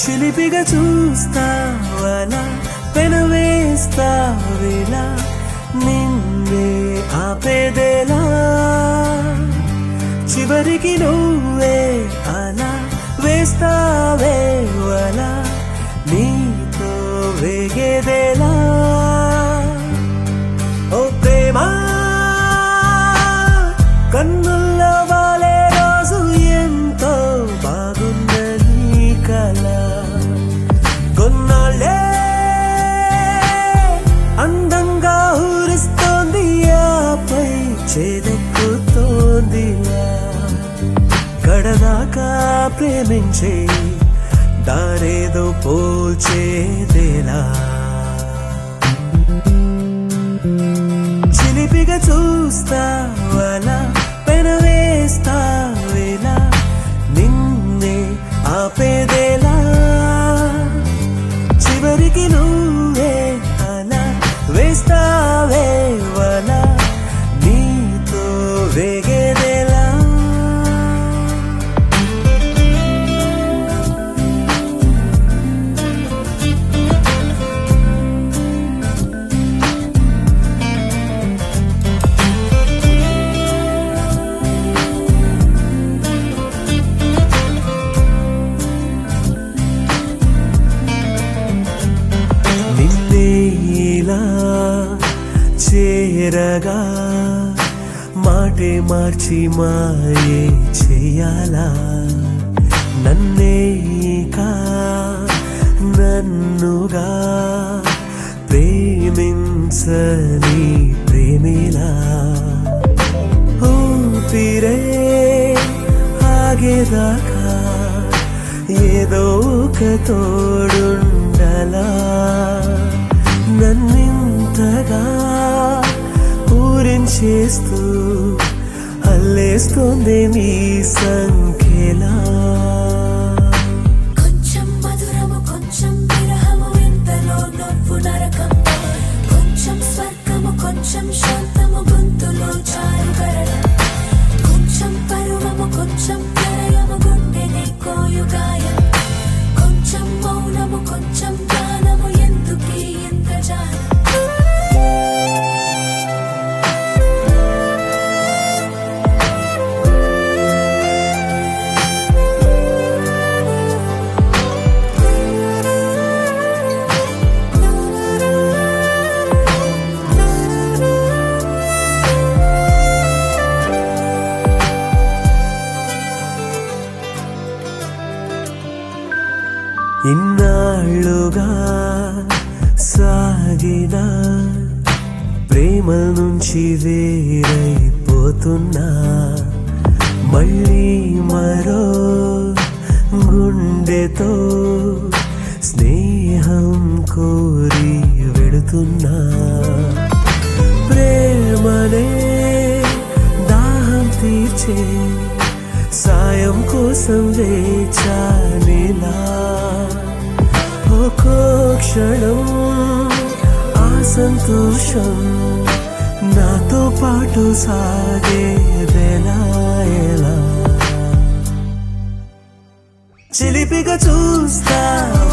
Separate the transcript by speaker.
Speaker 1: చిలిపిగా చూస్తావలా పెనవేస్తావేలా నిన్నే ఆపేదేలా చివరికి నువ్వే అలా వేస్తావే వలా నీతో వేగేదేలా ఓ ప్రేమ కన్నుల్లో వాలే రోజు ఎంతో బాగుందని కల కొన్నాళ్ళే అందంగా ఊరిస్తోంది ఆపై చేదెక్కుతోందిలా కడదాకా ప్రేమించే దారేదో పోల్చేదేలా చిలిపిగా చూస్తావలా పెనవేస్తావేలా నిన్నే ఆపేదేలా చివరికి నువ్వే అలా వేస్తావే వలా నీతో వేగేదేలా నిన్నే ఇలా చేరగా మాటే మార్చి మాయే చేయాలా నన్నే కా నన్నుగా ప్రేమించని ప్రేమిలా ఊపిరే ఆగేదాకా ఏదో ఒక తోడుండలా నన్నింతగా ఊరించేస్తూ అల్లేస్తుంది నీ సంఖ్యలా
Speaker 2: కొంచెం మధురము కొంచెం విరహము ఇంతలో నవ్వు నరకం కొంచెం స్వర్గము కొంచెం శాంతము గొంతులో చారు కరడం కొంచెం పరువము కొంచెం ప్రళయము గుండెని కోయు గాయం కొంచెం మౌనము కొంచెం గానము ఎందుకీ ఇంత జాలం
Speaker 1: ఇన్నాళ్ళుగా సాగిన ప్రేమ నుంచి వేరైపోతున్నా మళ్ళీ మరో గుండెతో స్నేహం కోరి వెడుతున్నా ప్రేమనే దాహం తీర్చే సాయం కోసం వేచానిలా ఒక్కో క్షణం ఆ సంతోషం నాతో పాటు సాగేదెలా ఎలా చిలిపిగా చూస్తా